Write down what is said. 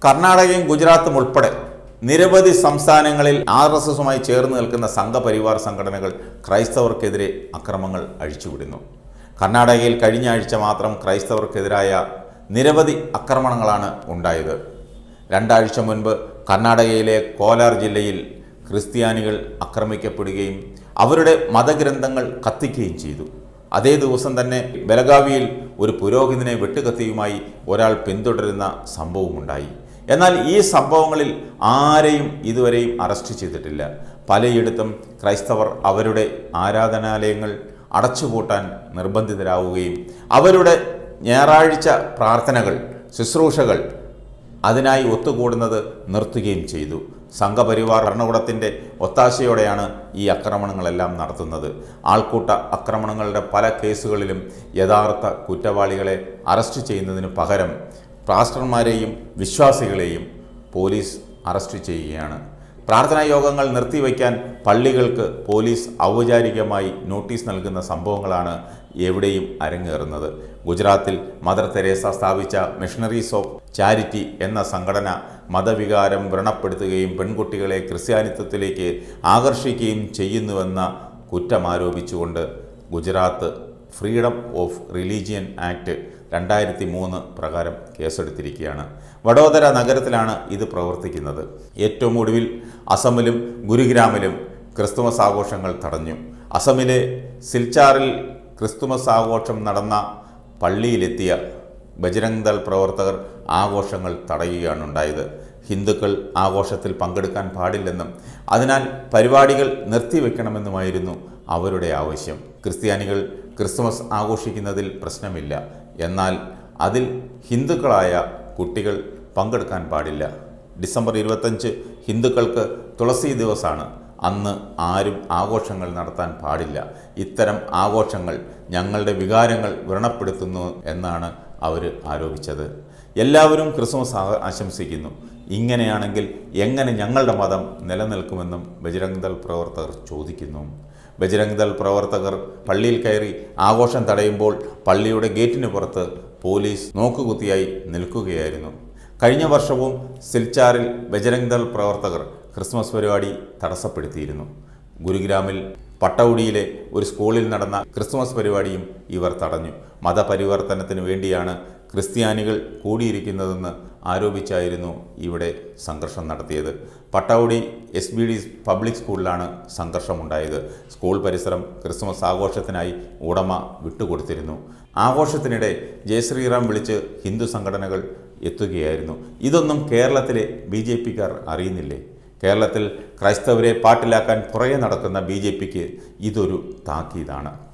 കർണാടകയും ഗുജറാത്തും ഉൾപ്പെടെ നിരവധി സംസ്ഥാനങ്ങളിൽ ആർ എസ് എസുമായി ചേർന്ന് നിൽക്കുന്ന സംഘപരിവാർ സംഘടനകൾ ക്രൈസ്തവർക്കെതിരെ അക്രമങ്ങൾ അഴിച്ചുവിടുന്നു കർണാടകയിൽ കഴിഞ്ഞ ആഴ്ച മാത്രം ക്രൈസ്തവർക്കെതിരായ നിരവധി ആക്രമണങ്ങളാണ് ഉണ്ടായത് രണ്ടാഴ്ച മുൻപ് കർണാടകയിലെ കോലാർ ജില്ലയിൽ ക്രിസ്ത്യാനികൾ ആക്രമിക്കപ്പെടുകയും അവരുടെ മതഗ്രന്ഥങ്ങൾ കത്തിക്കുകയും ചെയ്തു അതേ ദിവസം തന്നെ ബലഗാവിയിൽ ഒരു പുരോഹിതനെ വെട്ടുകത്തിയുമായി ഒരാൾ പിന്തുടരുന്ന സംഭവമുണ്ടായി എന്നാൽ ഈ സംഭവങ്ങളിൽ ആരെയും ഇതുവരെയും അറസ്റ്റ് ചെയ്തിട്ടില്ല പലയിടത്തും ക്രൈസ്തവർ അവരുടെ ആരാധനാലയങ്ങൾ അടച്ചുപൂട്ടാൻ നിർബന്ധിതരാവുകയും അവരുടെ ഞായറാഴ്ച പ്രാർത്ഥനകൾ ശുശ്രൂഷകൾ അതിനായി ഒത്തുകൂടുന്നത് നിർത്തുകയും ചെയ്തു സംഘപരിവാർ ഭരണകൂടത്തിൻ്റെ ഒത്താശയോടെയാണ് ഈ ആക്രമണങ്ങളെല്ലാം നടത്തുന്നത് ആൾക്കൂട്ട ആക്രമണങ്ങളുടെ പല കേസുകളിലും യഥാർത്ഥ കുറ്റവാളികളെ അറസ്റ്റ് ചെയ്യുന്നതിന് പകരം പാസ്റ്റർമാരെയും വിശ്വാസികളെയും പോലീസ് അറസ്റ്റ് ചെയ്യുകയാണ് പ്രാർത്ഥനാ യോഗങ്ങൾ നിർത്തിവെക്കാൻ പള്ളികൾക്ക് പോലീസ് ഔപചാരികമായി നോട്ടീസ് നൽകുന്ന സംഭവങ്ങളാണ് എവിടെയും അരങ്ങേറുന്നത് ഗുജറാത്തിൽ മദർ തെരേസ സ്ഥാപിച്ച മിഷണറീസ് ഓഫ് ചാരിറ്റി എന്ന സംഘടന മതവികാരം വ്രണപ്പെടുത്തുകയും പെൺകുട്ടികളെ ക്രിസ്ത്യാനിത്വത്തിലേക്ക് ആകർഷിക്കുകയും ചെയ്യുന്നുവെന്ന കുറ്റമാരോപിച്ചുകൊണ്ട് Gujarat freedom of religion act രണ്ടായിരത്തി മൂന്ന് പ്രകാരം കേസെടുത്തിരിക്കുകയാണ് വഡോദര നഗരത്തിലാണ് ഇത് പ്രവർത്തിക്കുന്നത് ഏറ്റവും ഒടുവിൽ അസമിലും ഗുരുഗ്രാമിലും ക്രിസ്തുമസ് ആഘോഷങ്ങൾ തടഞ്ഞു അസമിലെ സിൽച്ചാറിൽ ക്രിസ്തുമസ് ആഘോഷം നടന്ന പള്ളിയിലെത്തിയ ബജരംഗ് ദൾ പ്രവർത്തകർ ആഘോഷങ്ങൾ തടയുകയാണ് ഉണ്ടായത് ഹിന്ദുക്കൾ ആഘോഷത്തിൽ പങ്കെടുക്കാൻ പാടില്ലെന്നും അതിനാൽ പരിപാടികൾ നിർത്തിവെക്കണമെന്നുമായിരുന്നു അവരുടെ ആവശ്യം ക്രിസ്ത്യാനികൾ ക്രിസ്തുമസ് ആഘോഷിക്കുന്നതിൽ പ്രശ്നമില്ല എന്നാൽ അതിൽ ഹിന്ദുക്കളായ കുട്ടികൾ പങ്കെടുക്കാൻ പാടില്ല ഡിസംബർ ഇരുപത്തഞ്ച് ഹിന്ദുക്കൾക്ക് തുളസി ദിവസമാണ് അന്ന് ആരും ആഘോഷങ്ങൾ നടത്താൻ പാടില്ല ഇത്തരം ആഘോഷങ്ങൾ ഞങ്ങളുടെ വികാരങ്ങൾ വ്രണപ്പെടുത്തുന്നു എന്നാണ് അവർ ആരോപിച്ചത് എല്ലാവരും ക്രിസ്മസ് ആ- ആശംസിക്കുന്നു ഇങ്ങനെയാണെങ്കിൽ എങ്ങനെ ഞങ്ങളുടെ മതം നിലനിൽക്കുമെന്നും ബജരംഗ് ദൾ പ്രവർത്തകർ ചോദിക്കുന്നു ബജരംഗ് ദൾ പ്രവർത്തകർ പള്ളിയിൽ കയറി ആഘോഷം തടയുമ്പോൾ പള്ളിയുടെ ഗേറ്റിന് പുറത്ത് പോലീസ് നോക്കുകുത്തിയായി നിൽക്കുകയായിരുന്നു കഴിഞ്ഞ വർഷവും സിൽച്ചാറിൽ ബജരംഗ് ദൾ പ്രവർത്തകർ ക്രിസ്മസ് പരിപാടി തടസ്സപ്പെടുത്തിയിരുന്നു ഗുരുഗ്രാമിൽ പട്ടൗടിയിലെ ഒരു സ്കൂളിൽ നടന്ന ക്രിസ്മസ് പരിപാടിയും ഇവർ തടഞ്ഞു മതപരിവർത്തനത്തിന് വേണ്ടിയാണ് ക്രിസ്ത്യാനികൾ കൂടിയിരിക്കുന്നതെന്ന് ആരോപിച്ചായിരുന്നു ഇവിടെ സംഘർഷം നടത്തിയത് Pataudi S B D public സ്കൂളിലാണ് സംഘർഷമുണ്ടായത് സ്കൂൾ പരിസരം ക്രിസ്മസ് ആഘോഷത്തിനായി ഉടമ വിട്ടുകൊടുത്തിരുന്നു ആഘോഷത്തിനിടെ ജയശ്രീറാം വിളിച്ച് ഹിന്ദു സംഘടനകൾ എത്തുകയായിരുന്നു ഇതൊന്നും കേരളത്തിലെ ബി ജെ പിക്കാർ അറിയുന്നില്ലേ കേരളത്തിൽ ക്രൈസ്തവരെ പാട്ടിലാക്കാൻ പുറകെ നടക്കുന്ന ബി ജെ പിക്ക് ഇതൊരു താക്കീതാണ്